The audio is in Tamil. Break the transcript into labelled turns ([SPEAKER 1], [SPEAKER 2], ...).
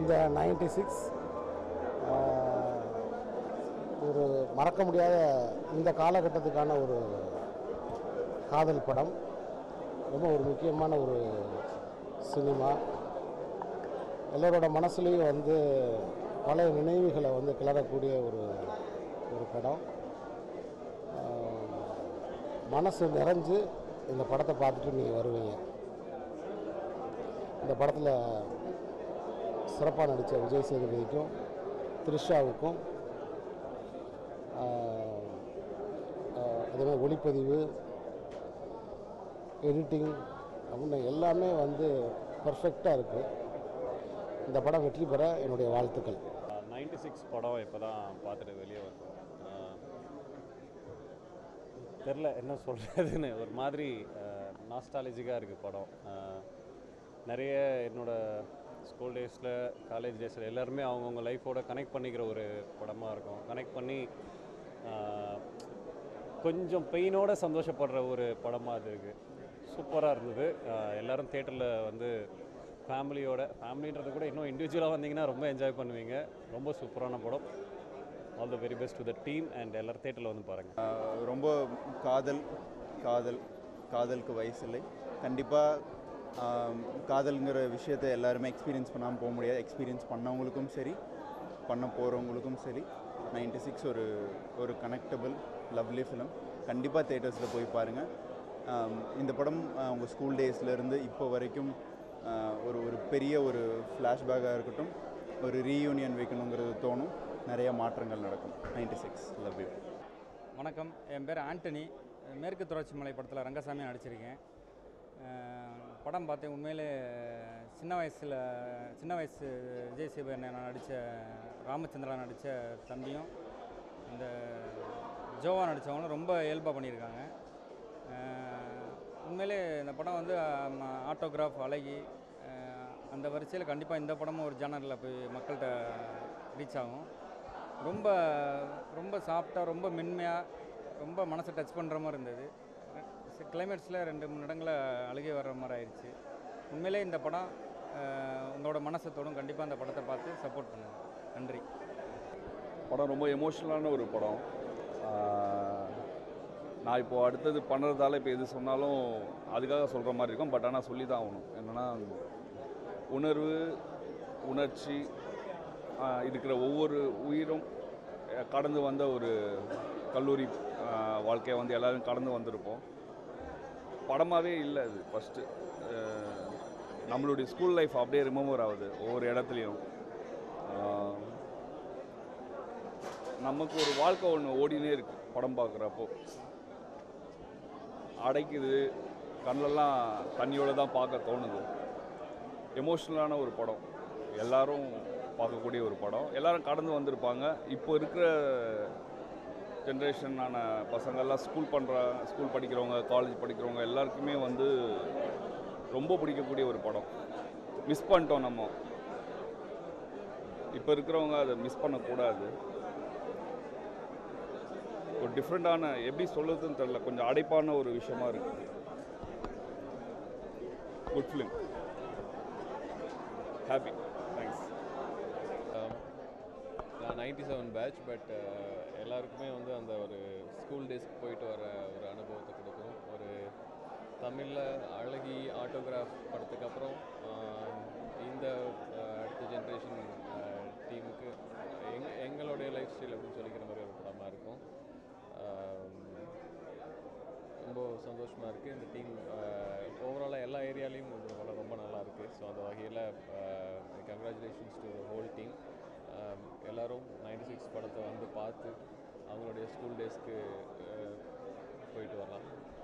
[SPEAKER 1] இந்த நைன்டி சிக்ஸ் ஒரு மறக்க முடியாத இந்த காலகட்டத்துக்கான ஒரு காதல் படம் ரொம்ப ஒரு முக்கியமான ஒரு சினிமா எல்லோரோட மனசுலேயும் வந்து பல நினைவுகளை வந்து கிளறக்கூடிய ஒரு ஒரு படம் ஆஹ், மனசு நிறைஞ்சு இந்த படத்தை பார்த்துட்டு நீங்கள் வருவீங்க இந்த படத்தில் சிறப்பாக நடித்த விஜய் சேதுபதிக்கும் த்ரிஷாவுக்கும் ஆஹ், ஆஹ், அதேமாதிரி ஒளிப்பதிவு எடிட்டிங் அப்படின்னு எல்லாமே வந்து பர்ஃபெக்டாக இருக்குது இந்த படம் வெற்றி பெற என்னுடைய வாழ்த்துக்கள்
[SPEAKER 2] நைன்டி சிக்ஸ் படம் இப்போ தான் பார்த்துட்டு வெளியே வந்தோம் தெரில என்ன சொல்கிறதுன்னு ஒரு மாதிரி நாஸ்டாலஜிக்காக இருக்குது படம் அஹ், நிறைய என்னோட ஸ்கூல் டேஸில் காலேஜ் டேஸில் எல்லாருமே அவங்கவுங்க லைஃபோட கனெக்ட் பண்ணிக்கிற ஒரு படமாக இருக்கும் கனெக்ட் பண்ணி அஹ், கொஞ்சம் பெயினோட சந்தோஷப்படுற ஒரு படமாக அது இருக்குது சூப்பராக இருந்தது அஹ், எல்லாரும் தேட்டரில் வந்து ஃபேமிலியோட ஃபேமிலின்றது கூட இன்னும் இண்டிவிஜுவலாக வந்தீங்கன்னா ரொம்ப என்ஜாய் பண்ணுவீங்க ரொம்ப சூப்பரான படம் all the very best to the team and எல்லாரும் தேட்டரில் வந்து பாருங்கள்
[SPEAKER 3] ரொம்ப காதல் காதல் காதலுக்கு வயசு இல்லை கண்டிப்பாக காதல்ங்கிற விஷயத்தை எல்லாருமே எக்ஸ்பீரியன்ஸ் பண்ணாமல் போக முடியாது எக்ஸ்பீரியன்ஸ் பண்ணவங்களுக்கும் சரி பண்ண போகிறவங்களுக்கும் சரி நைன்டி சிக்ஸ் ஒரு ஒரு கனெக்டபிள் லவ்லி ஃபிலிம் கண்டிப்பாக தேட்டர்ஸில் போய் பாருங்கள் இந்த படம் ஆஹ், உங்கள் ஸ்கூல் டேஸ்லேருந்து இப்போ வரைக்கும் ஆஹ், ஒரு ஒரு பெரிய ஒரு ஃப்ளாஷ்பேக்காக இருக்கட்டும் ஒரு ரீயூனியன் வைக்கணுங்கிறது தோணும் நிறைய மாற்றங்கள் நடக்கும் நைன்டி சிக்ஸ் லவ் யூ
[SPEAKER 4] வணக்கம் என் பேர் ஆண்டனி மேற்கு தொடர்ச்சி மலை படத்தில் ரங்கசாமி நடிச்சிருக்கேன் அஹ் படம் பார்த்தேன் உண்மையிலே சின்ன வயசில் சின்ன வயசு விஜய் சேபன் நான் நடித்த ராமச்சந்திரா நடித்த தம்பியும் இந்த ஜோவா நடித்தவங்களும் ரொம்ப இயல்பாக பண்ணியிருக்காங்க அஹ் உண்மையிலே இந்த படம் வந்து ஆட்டோகிராஃப் அழகி அஹ் அந்த வரிசையில் கண்டிப்பாக இந்த படமும் ஒரு ஜேனரில் போய் மக்கள்கிட்ட ரீச் ஆகும் ரொம்ப ரொம்ப சாஃப்டாக ரொம்ப மென்மையாக ரொம்ப மனசை டச் பண்ணுற மாதிரி இருந்தது கிளைமேட்ஸில் ரெண்டு மூணு இடங்களில் அழுகை வர்ற மாதிரி ஆயிடுச்சு உண்மையிலே இந்த படம் அஹ், உங்களோட மனசை தொடும் கண்டிப்பாக அந்த படத்தை பார்த்து சப்போர்ட் பண்ணுங்கள் நன்றி
[SPEAKER 5] படம் ரொம்ப எமோஷ்னலான ஒரு படம் ஆஹ் நான் இப்போது அடுத்தது பண்ணுறதால இப்போ எது சொன்னாலும் அதுக்காக சொல்கிற மாதிரி இருக்கும் பட் ஆனால் சொல்லி தான் ஆகணும் என்னென்னா உணர்வு உணர்ச்சி ஆஹ் இருக்கிற ஒவ்வொரு உயிரும் அஹ் கடந்து வந்த ஒரு கல்லூரி ஆஹ் வாழ்க்கையை வந்து எல்லோரும் கடந்து வந்திருப்போம் படமாகவே இல்லை அது ஃபஸ்ட்டு நம்மளுடைய ஸ்கூல் லைஃப் அப்படியே ரிமெம்பர் ஆகுது ஒவ்வொரு இடத்துலையும் ஆஹ் நமக்கு ஒரு வாழ்க்கை ஒன்று ஓடினே இருக்கு படம் பார்க்குறப்போ அடைக்குது கண்ணெல்லாம் தண்ணியோட தான் பார்க்க தோணுது எமோஷ்னலான ஒரு படம் எல்லாரும் பார்க்கக்கூடிய ஒரு படம் எல்லாரும் கடந்து வந்திருப்பாங்க இப்போ இருக்கிற ஜென்ரேஷனான பசங்கள்லாம் ஸ்கூல் பண்ணுற ஸ்கூல் படிக்கிறவங்க காலேஜ் படிக்கிறவங்க எல்லாருக்குமே வந்து ரொம்ப பிடிக்கக்கூடிய ஒரு படம் மிஸ் பண்ணிட்டோம் நம்ம இப்போ இருக்கிறவங்க அதை மிஸ் பண்ணக்கூடாது ஒரு டிஃப்ரெண்ட்டான எப்படி சொல்லுறதுன்னு தெரில கொஞ்சம் அடைப்பான ஒரு விஷயமா இருக்கு குட் ஃபிலிம் ஹாப்பி தேங்க்ஸ்
[SPEAKER 6] நான் நைன்டி செவன் பேட்ச் பட் எல்லாருக்குமே வந்து அந்த ஒரு ஸ்கூல் டேஸ்க்கு போயிட்டு வர ஒரு அனுபவத்தை கொடுக்கும் ஒரு தமிழில் அழகி ஆட்டோகிராஃப் படத்துக்கு அப்புறம் ஆஹ், இந்த ஆஹ், அடுத்த ஜென்ரேஷன் டீமுக்கு எங் எங்களுடைய லைஃப் ஸ்டைல் அப்படின்னு சொல்லிக்கிற மாதிரி ஒரு படமாக இருக்கும் ஆஹ், ரொம்ப சந்தோஷமாக இருக்குது இந்த டீம் ஓவராலாக எல்லா ஏரியாலையும் இந்த படம் ரொம்ப நல்லா இருக்குது ஸோ அந்த வகையில் கங்க்ராச்சுலேஷன்ஸ் டு ஹோல் டீம் எல்லோரும் நைன்டி சிக்ஸ் படத்தை வந்து பார்த்து அவங்களுடைய ஸ்கூல் டேஸ்க்கு போயிட்டு வரலாம்